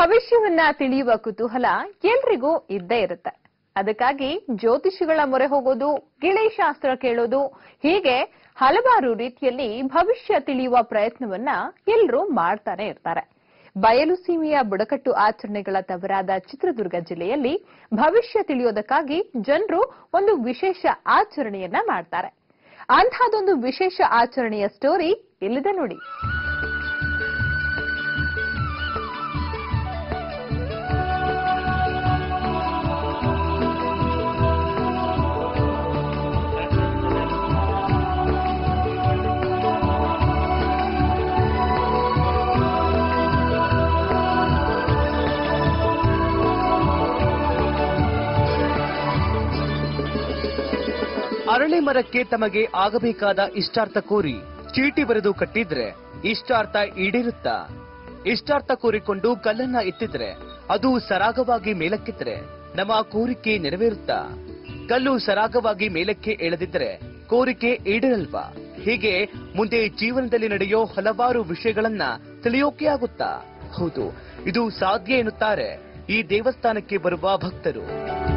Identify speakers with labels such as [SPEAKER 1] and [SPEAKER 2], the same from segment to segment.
[SPEAKER 1] ಭವಿಷ್ಯವನ್ನ ತಿಳಿಯುವ ಕುತೂಹಲ ಎಲ್ರಿಗೂ ಇದ್ದೇ ಇರುತ್ತೆ ಅದಕ್ಕಾಗಿ ಜ್ಯೋತಿಷಿಗಳ ಮೊರೆ ಹೋಗೋದು ಗಿಳಿಶಾಸ್ತ್ರ ಕೇಳೋದು ಹೀಗೆ ಹಲವಾರು ರೀತಿಯಲ್ಲಿ ಭವಿಷ್ಯ ತಿಳಿಯುವ ಪ್ರಯತ್ನವನ್ನ ಎಲ್ಲರೂ ಮಾಡ್ತಾನೆ ಇರ್ತಾರೆ ಬಯಲು ಸೀಮೆಯ ಬುಡಕಟ್ಟು ಆಚರಣೆಗಳ ತವರಾದ ಚಿತ್ರದುರ್ಗ ಜಿಲ್ಲೆಯಲ್ಲಿ ಭವಿಷ್ಯ ತಿಳಿಯೋದಕ್ಕಾಗಿ ಜನರು ಒಂದು ವಿಶೇಷ ಆಚರಣೆಯನ್ನ ಮಾಡ್ತಾರೆ ಅಂಥದ್ದೊಂದು ವಿಶೇಷ ಆಚರಣೆಯ ಸ್ಟೋರಿ ಇಲ್ಲಿದೆ ನೋಡಿ
[SPEAKER 2] ಅರಳಿ ಮರಕ್ಕೆ ತಮಗೆ ಆಗಬೇಕಾದ ಇಷ್ಟಾರ್ಥ ಕೋರಿ ಚೀಟಿ ಬರೆದು ಕಟ್ಟಿದ್ರೆ ಇಷ್ಟಾರ್ಥ ಈಡೇರುತ್ತಾ ಇಷ್ಟಾರ್ಥ ಕೋರಿಕೊಂಡು ಕಲ್ಲನ್ನ ಎತ್ತಿದ್ರೆ ಅದು ಸರಾಗವಾಗಿ ಮೇಲಕ್ಕೆತ್ತರೆ ನಮ್ಮ ಕೋರಿಕೆ ನೆರವೇರುತ್ತಾ ಕಲ್ಲು ಸರಾಗವಾಗಿ ಮೇಲಕ್ಕೆ ಎಳೆದಿದ್ರೆ ಕೋರಿಕೆ ಈಡೇರಲ್ವಾ ಹೀಗೆ ಮುಂದೆ ಜೀವನದಲ್ಲಿ ನಡೆಯೋ ಹಲವಾರು ವಿಷಯಗಳನ್ನ ತಿಳಿಯೋಕೆ ಆಗುತ್ತಾ ಹೌದು ಇದು ಸಾಧ್ಯ ಎನ್ನುತ್ತಾರೆ ಈ ದೇವಸ್ಥಾನಕ್ಕೆ ಬರುವ ಭಕ್ತರು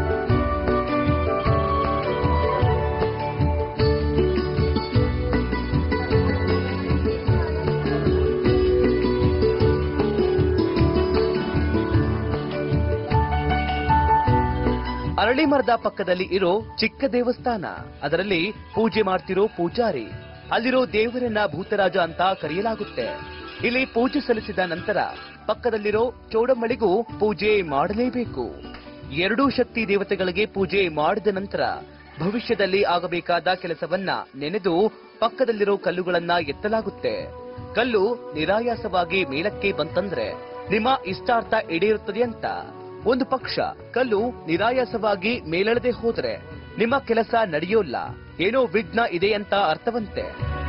[SPEAKER 2] ಅರಳಿ ಮರದ ಪಕ್ಕದಲ್ಲಿ ಇರೋ ಚಿಕ್ಕ ದೇವಸ್ಥಾನ ಅದರಲ್ಲಿ ಪೂಜೆ ಮಾಡ್ತಿರೋ ಪೂಜಾರಿ ಅಲ್ಲಿರೋ ದೇವರನ್ನ ಭೂತರಾಜ ಅಂತ ಕರೆಯಲಾಗುತ್ತೆ ಇಲ್ಲಿ ಪೂಜೆ ಸಲ್ಲಿಸಿದ ನಂತರ ಪಕ್ಕದಲ್ಲಿರೋ ಚೌಡಮ್ಮಳಿಗೂ ಪೂಜೆ ಮಾಡಲೇಬೇಕು ಎರಡೂ ಶಕ್ತಿ ದೇವತೆಗಳಿಗೆ ಪೂಜೆ ಮಾಡಿದ ನಂತರ ಭವಿಷ್ಯದಲ್ಲಿ ಆಗಬೇಕಾದ ಕೆಲಸವನ್ನ ನೆನೆದು ಪಕ್ಕದಲ್ಲಿರೋ ಕಲ್ಲುಗಳನ್ನ ಎತ್ತಲಾಗುತ್ತೆ ಕಲ್ಲು ನಿರಾಯಾಸವಾಗಿ ಮೇಲಕ್ಕೆ ಬಂತಂದ್ರೆ ನಿಮ್ಮ ಇಷ್ಟಾರ್ಥ ಈಡೇರುತ್ತದೆ ಅಂತ ಒಂದು ಪಕ್ಷ ಕಲ್ಲು ನಿರಾಯಾಸವಾಗಿ ಮೇಲೆಳದೆ ಹೋದ್ರೆ ನಿಮ್ಮ ಕೆಲಸ ನಡೆಯೋಲ್ಲ ಏನೋ ವಿಘ್ನ ಇದೆ ಅಂತ ಅರ್ಥವಂತೆ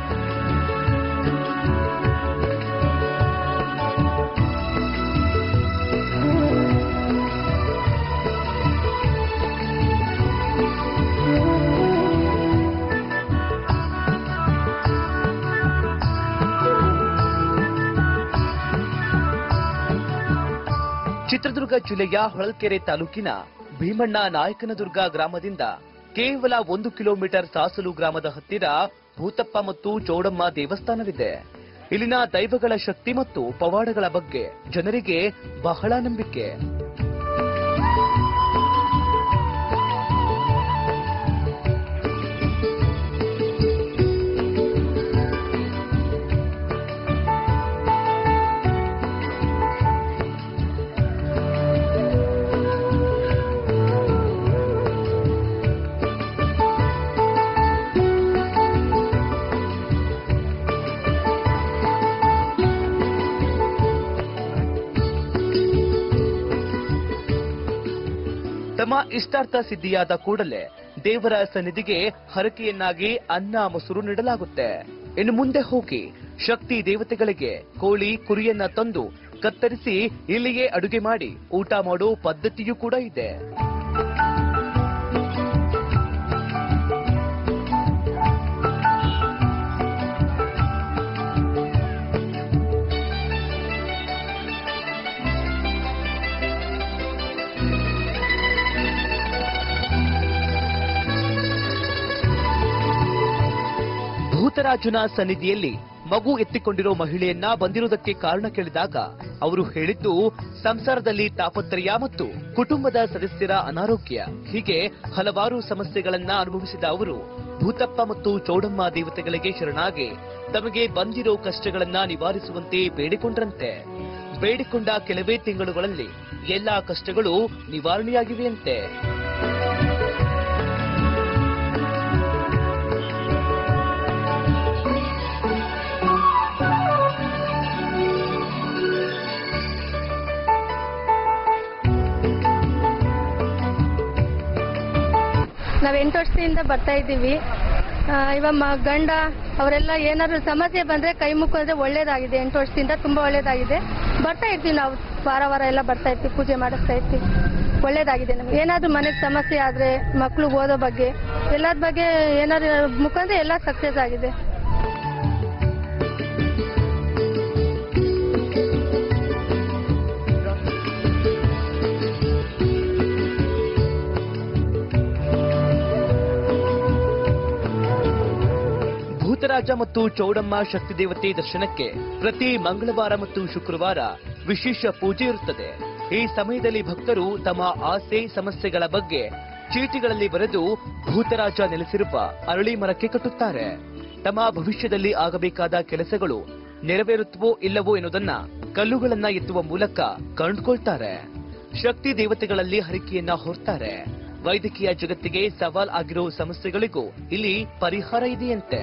[SPEAKER 2] ಚಿತ್ರದುರ್ಗ ಜಿಲ್ಲೆಯ ಹೊಳಲ್ಕೆರೆ ತಾಲೂಕಿನ ಭೀಮಣ್ಣ ನಾಯಕನದುರ್ಗ ಗ್ರಾಮದಿಂದ ಕೇವಲ ಒಂದು ಕಿಲೋಮೀಟರ್ ಸಾಸಲು ಗ್ರಾಮದ ಹತ್ತಿರ ಭೂತಪ್ಪ ಮತ್ತು ಚೌಡಮ್ಮ ದೇವಸ್ಥಾನವಿದೆ ಇಲ್ಲಿನ ದೈವಗಳ ಶಕ್ತಿ ಮತ್ತು ಪವಾಡಗಳ ಬಗ್ಗೆ ಜನರಿಗೆ ಬಹಳ ನಂಬಿಕೆ ತಮ್ಮ ಇಷ್ಟಾರ್ಥ ಸಿದ್ಧಿಯಾದ ಕೂಡಲೇ ದೇವರ ಸನ್ನಿಧಿಗೆ ಹರಕೆಯನ್ನಾಗಿ ಅನ್ನ ಮೊಸರು ನೀಡಲಾಗುತ್ತೆ ಇನ್ನು ಮುಂದೆ ಹೋಗಿ ಶಕ್ತಿ ದೇವತೆಗಳಿಗೆ ಕೋಳಿ ಕುರಿಯನ್ನ ತಂದು ಕತ್ತರಿಸಿ ಇಲ್ಲಿಯೇ ಅಡುಗೆ ಮಾಡಿ ಊಟ ಮಾಡೋ ಪದ್ಧತಿಯೂ ಕೂಡ ಇದೆ ಭೂತರಾಜನ ಸನ್ನಿಧಿಯಲ್ಲಿ ಮಗು ಎತ್ತಿಕೊಂಡಿರೋ ಮಹಿಳೆಯನ್ನ ಬಂದಿರುವುದಕ್ಕೆ ಕಾರಣ ಕೇಳಿದಾಗ ಅವರು ಹೇಳಿದ್ದು ಸಂಸಾರದಲ್ಲಿ ತಾಪತ್ರಯ ಮತ್ತು ಕುಟುಂಬದ ಸದಸ್ಯರ ಅನಾರೋಗ್ಯ ಹೀಗೆ ಹಲವಾರು ಸಮಸ್ಯೆಗಳನ್ನ ಅನುಭವಿಸಿದ ಅವರು ಭೂತಪ್ಪ ಮತ್ತು ಚೌಡಮ್ಮ ದೇವತೆಗಳಿಗೆ ಶರಣಾಗಿ ತಮಗೆ ಬಂದಿರೋ ಕಷ್ಟಗಳನ್ನ ನಿವಾರಿಸುವಂತೆ ಬೇಡಿಕೊಂಡ್ರಂತೆ ಬೇಡಿಕೊಂಡ ಕೆಲವೇ ತಿಂಗಳುಗಳಲ್ಲಿ ಎಲ್ಲಾ ಕಷ್ಟಗಳು ನಿವಾರಣೆಯಾಗಿವೆಯಂತೆ
[SPEAKER 3] ನಾವು ಎಂಟು ವರ್ಷದಿಂದ ಬರ್ತಾ ಇದ್ದೀವಿ ಆ, ಇವಾಗ ಮ ಗಂಡ ಅವರೆಲ್ಲ ಏನಾದ್ರು ಸಮಸ್ಯೆ ಬಂದ್ರೆ ಕೈ ಮುಕ್ಕಿದ್ರೆ ಒಳ್ಳೇದಾಗಿದೆ ಎಂಟು ವರ್ಷದಿಂದ ತುಂಬಾ ಒಳ್ಳೇದಾಗಿದೆ ಬರ್ತಾ ಇರ್ತೀವಿ ನಾವು ವಾರ ವಾರ ಎಲ್ಲ ಬರ್ತಾ ಇರ್ತೀವಿ ಪೂಜೆ ಮಾಡಿಸ್ತಾ ಇರ್ತೀವಿ ಒಳ್ಳೇದಾಗಿದೆ ನಮ್ಗೆ ಏನಾದ್ರು ಮನೆಗೆ ಸಮಸ್ಯೆ ಆದ್ರೆ ಮಕ್ಳು ಓದೋ ಬಗ್ಗೆ ಎಲ್ಲದ ಬಗ್ಗೆ ಏನಾದ್ರು ಮುಖಾಂತರ ಎಲ್ಲ ಸಕ್ಸಸ್ ಆಗಿದೆ
[SPEAKER 2] ಭೂತರಾಜ ಮತ್ತು ಚೌಡಮ್ಮ ಶಕ್ತಿ ದೇವತೆ ದರ್ಶನಕ್ಕೆ ಪ್ರತಿ ಮಂಗಳವಾರ ಮತ್ತು ಶುಕ್ರವಾರ ವಿಶೇಷ ಪೂಜೆ ಇರುತ್ತದೆ ಈ ಸಮಯದಲ್ಲಿ ಭಕ್ತರು ತಮ್ಮ ಆಸೆ ಸಮಸ್ಯೆಗಳ ಬಗ್ಗೆ ಚೀಟಿಗಳಲ್ಲಿ ಬರೆದು ಭೂತರಾಜ ನೆಲೆಸಿರುವ ಅರಳಿ ಮರಕ್ಕೆ ಕಟ್ಟುತ್ತಾರೆ ತಮ್ಮ ಭವಿಷ್ಯದಲ್ಲಿ ಆಗಬೇಕಾದ ಕೆಲಸಗಳು ನೆರವೇರುತ್ತವೋ ಇಲ್ಲವೋ ಎನ್ನುವುದನ್ನ ಕಲ್ಲುಗಳನ್ನ ಎತ್ತುವ ಮೂಲಕ ಕಂಡುಕೊಳ್ತಾರೆ ಶಕ್ತಿ ದೇವತೆಗಳಲ್ಲಿ ಹರಿಕೆಯನ್ನ ಹೊರ್ತಾರೆ ವೈದ್ಯಕೀಯ ಜಗತ್ತಿಗೆ ಸವಾಲ್ ಆಗಿರೋ ಸಮಸ್ಯೆಗಳಿಗೂ ಇಲ್ಲಿ ಪರಿಹಾರ ಇದೆಯಂತೆ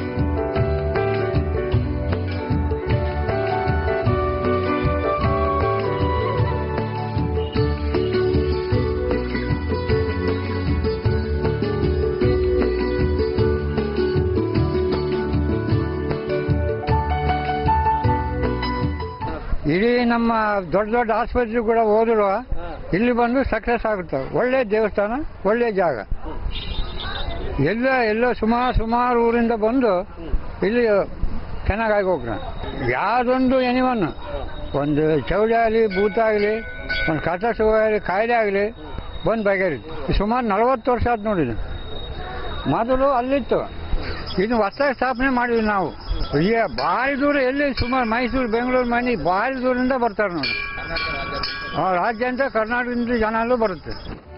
[SPEAKER 4] ಇಡೀ ನಮ್ಮ ದೊಡ್ಡ ದೊಡ್ಡ ಆಸ್ಪತ್ರೆ ಕೂಡ ಹೋದ್ರು ಇಲ್ಲಿ ಬಂದು ಸಕ್ಸಸ್ ಆಗುತ್ತೆ ಒಳ್ಳೆ ದೇವಸ್ಥಾನ ಒಳ್ಳೆ ಜಾಗ ಎಲ್ಲ ಎಲ್ಲ ಸುಮಾರು ಸುಮಾರು ಊರಿಂದ ಬಂದು ಇಲ್ಲಿ ಚೆನ್ನಾಗಾಗಿ ಹೋಗ್ತಾರೆ ಯಾವುದೊಂದು ಎನಿವನ್ ಒಂದು ಚೌಳಿ ಆಗಲಿ ಭೂತ ಆಗಲಿ ಒಂದು ಕಸ ಆಗಲಿ ಕಾಯಿಲೆ ಆಗಲಿ ಬಂದು ಬಗೆಹರಿತು ಸುಮಾರು ನಲವತ್ತು ವರ್ಷ ಆಯ್ತು ನೋಡಿದ್ದು ಮೊದಲು ಅಲ್ಲಿತ್ತು ಇನ್ನು ಹೊಸದಾಗಿ ಸ್ಥಾಪನೆ ಮಾಡಿದ್ವಿ ನಾವು ಅಯ್ಯ ಭಾರಿ ದೂರ ಎಲ್ಲಿ ಸುಮಾರು ಮೈಸೂರು ಬೆಂಗಳೂರು ಮನೆ ಭಾರಿ ದೂರದಿಂದ ಬರ್ತಾರೆ ನೋಡಿ ಆ, ರಾಜ್ಯ ಅಂತ ಕರ್ನಾಟಕದಿಂದ ಜನ ಎಲ್ಲ ಬರುತ್ತೆ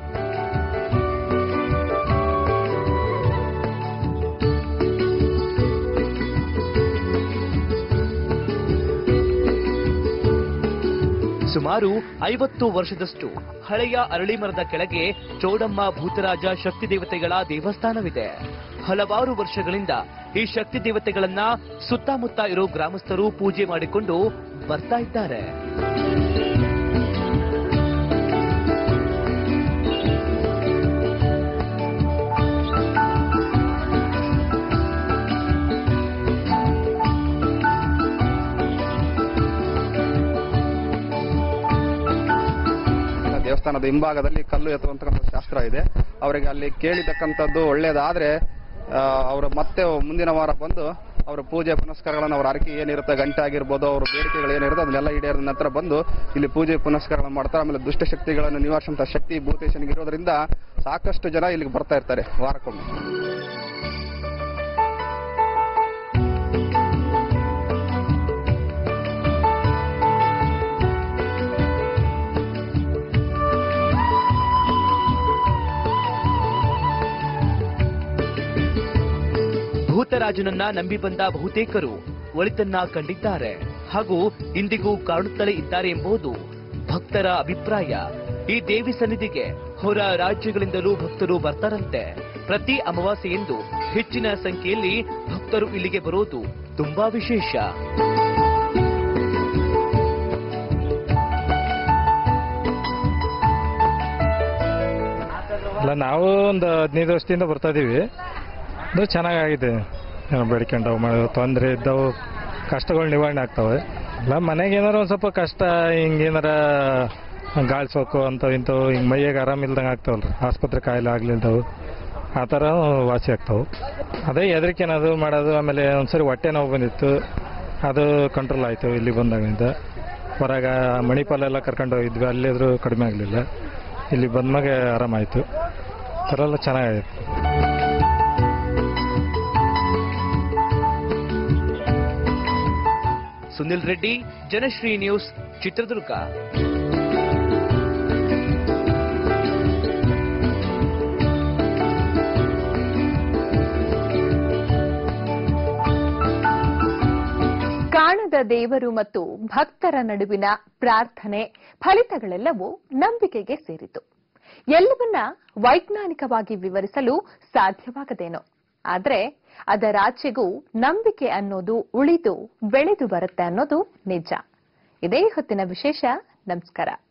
[SPEAKER 2] ಸುಮಾರು ಐವತ್ತು ವರ್ಷದಷ್ಟು ಹಳೆಯ ಅರಳಿ ಮರದ ಕೆಳಗೆ ಚೌಡಮ್ಮ ಭೂತರಾಜ ಶಕ್ತಿ ದೇವತೆಗಳ ದೇವಸ್ಥಾನವಿದೆ ಹಲವಾರು ವರ್ಷಗಳಿಂದ ಈ ಶಕ್ತಿ ದೇವತೆಗಳನ್ನ ಸುತ್ತಮುತ್ತ ಇರೋ ಗ್ರಾಮಸ್ಥರು ಪೂಜೆ ಮಾಡಿಕೊಂಡು ಬರ್ತಾ ಇದ್ದಾರೆ
[SPEAKER 5] ದೇವಸ್ಥಾನದ ಹಿಂಭಾಗದಲ್ಲಿ ಕಲ್ಲು ಎತ್ತುವಂತಕ್ಕಂಥ ಶಾಸ್ತ್ರ ಇದೆ ಅವರಿಗೆ ಅಲ್ಲಿ ಕೇಳಿತಕ್ಕಂಥದ್ದು ಒಳ್ಳೇದಾದ್ರೆ ಆ, ಅವರು ಮತ್ತೆ ಮುಂದಿನ ವಾರ ಬಂದು ಅವರ ಪೂಜೆ ಪುನಸ್ಕಾರಗಳನ್ನು ಅವ್ರ ಅರಕೆ ಏನಿರುತ್ತೆ ಗಂಟೆ ಆಗಿರ್ಬೋದು ಅವ್ರ ಬೇಡಿಕೆಗಳು ಏನಿರುತ್ತೆ ಅದನ್ನೆಲ್ಲ ಈಡೇರಿದ ನಂತರ ಬಂದು ಇಲ್ಲಿ ಪೂಜೆ ಪುನಸ್ಕಾರಗಳನ್ನು ಮಾಡ್ತಾರೆ ಆಮೇಲೆ ದುಷ್ಟಶಕ್ತಿಗಳನ್ನು ನಿವಾರಿಸುವಂತ ಶಕ್ತಿ ಭೂತೇಶನಿಗೆ ಇರೋದ್ರಿಂದ ಸಾಕಷ್ಟು ಜನ ಇಲ್ಲಿಗೆ ಬರ್ತಾ ಇರ್ತಾರೆ ವಾರಕ್ಕೊಮ್ಮೆ
[SPEAKER 2] ಭೂತರಾಜನನ್ನ ನಂಬಿ ಬಂದ ಬಹುತೇಕರು ಒಳಿತನ್ನ ಕಂಡಿದ್ದಾರೆ ಹಾಗೂ ಇಂದಿಗೂ ಕಾಣುತ್ತಲೇ ಇದ್ದಾರೆ ಎಂಬುದು ಭಕ್ತರ ಅಭಿಪ್ರಾಯ ಈ ದೇವಿ ಸನ್ನಿಧಿಗೆ ಹೊರ ರಾಜ್ಯಗಳಿಂದಲೂ ಭಕ್ತರು ಬರ್ತಾರಂತೆ ಪ್ರತಿ ಅಮಾವಾಸ್ಯೆಯಂದು ಹೆಚ್ಚಿನ ಸಂಖ್ಯೆಯಲ್ಲಿ ಭಕ್ತರು ಇಲ್ಲಿಗೆ ಬರೋದು ತುಂಬಾ ವಿಶೇಷ
[SPEAKER 6] ಅಲ್ಲ ನಾವು ಒಂದು ಹದಿನೈದು ವರ್ಷದಿಂದ ಬರ್ತಾ ಇದೀವಿ ಅದು ಚೆನ್ನಾಗಾಗಿದೆ ಏನೋ ಬೆಳ್ಕೊಂಡವು ತೊಂದರೆ ಇದ್ದವು ಕಷ್ಟಗಳು ನಿವಾರಣೆ ಆಗ್ತವೆ ಅಲ್ಲ ಮನೆಗೆ ಏನಾರ ಒಂದು ಸ್ವಲ್ಪ ಕಷ್ಟ ಹಿಂಗೆ ಏನಾರ ಗಾಳಿ ಸೋಕು ಅಂಥವು ಇಂಥವು ಹಿಂಗೆ ಮೈಯಾಗ ಆರಾಮಿಲ್ದಂಗೆ ಆಗ್ತಾವಲ್ರಿ ಆಸ್ಪತ್ರೆ ಕಾಯಿಲೆ ಆಗ್ಲಿಲ್ದವು ಆ ಥರ ವಾಸಿ ಆಗ್ತಾವೆ ಅದೇ ಹೆದರಿಕೆ ಅನ್ನೋದು ಮಾಡೋದು ಆಮೇಲೆ ಒಂದ್ಸರಿ ಹೊಟ್ಟೆ ನೋವು ಬಂದಿತ್ತು ಅದು ಕಂಟ್ರೋಲ್ ಆಯಿತು ಇಲ್ಲಿ ಬಂದಾಗಿಂದ ಹೊರಗೆ ಮಣಿಪಾಲ ಎಲ್ಲ ಕರ್ಕೊಂಡು ಹೋಗಿದ್ವಿ ಅಲ್ಲಿದ್ರು ಕಡಿಮೆ ಆಗಲಿಲ್ಲ ಇಲ್ಲಿ ಬಂದ್ಮಾಗೆ ಆರಾಮಾಯಿತು ಥರ ಎಲ್ಲ ಚೆನ್ನಾಗಾಯಿತು
[SPEAKER 2] ಸುನಿಲ್ ರೆಡ್ಡಿ ಜನಶ್ರೀ ನ್ಯೂಸ್ ಚಿತ್ರದುರ್ಗ
[SPEAKER 1] ಕಾಣದ ದೇವರು ಮತ್ತು ಭಕ್ತರ ನಡುವಿನ ಪ್ರಾರ್ಥನೆ ಫಲಿತಗಳೆಲ್ಲವೂ ನಂಬಿಕೆಗೆ ಸೇರಿತು ಎಲ್ಲವನ್ನ ವೈಜ್ಞಾನಿಕವಾಗಿ ವಿವರಿಸಲು ಸಾಧ್ಯವಾಗದೇನೋ ಆದ್ರೆ ಅದರಾಚೆಗೂ ನಂಬಿಕೆ ಅನ್ನೋದು ಉಳಿದು ಬೆಳೆದು ಬರುತ್ತೆ ಅನ್ನೋದು ನಿಜ ಇದೇ ಹೊತ್ತಿನ ವಿಶೇಷ ನಮಸ್ಕಾರ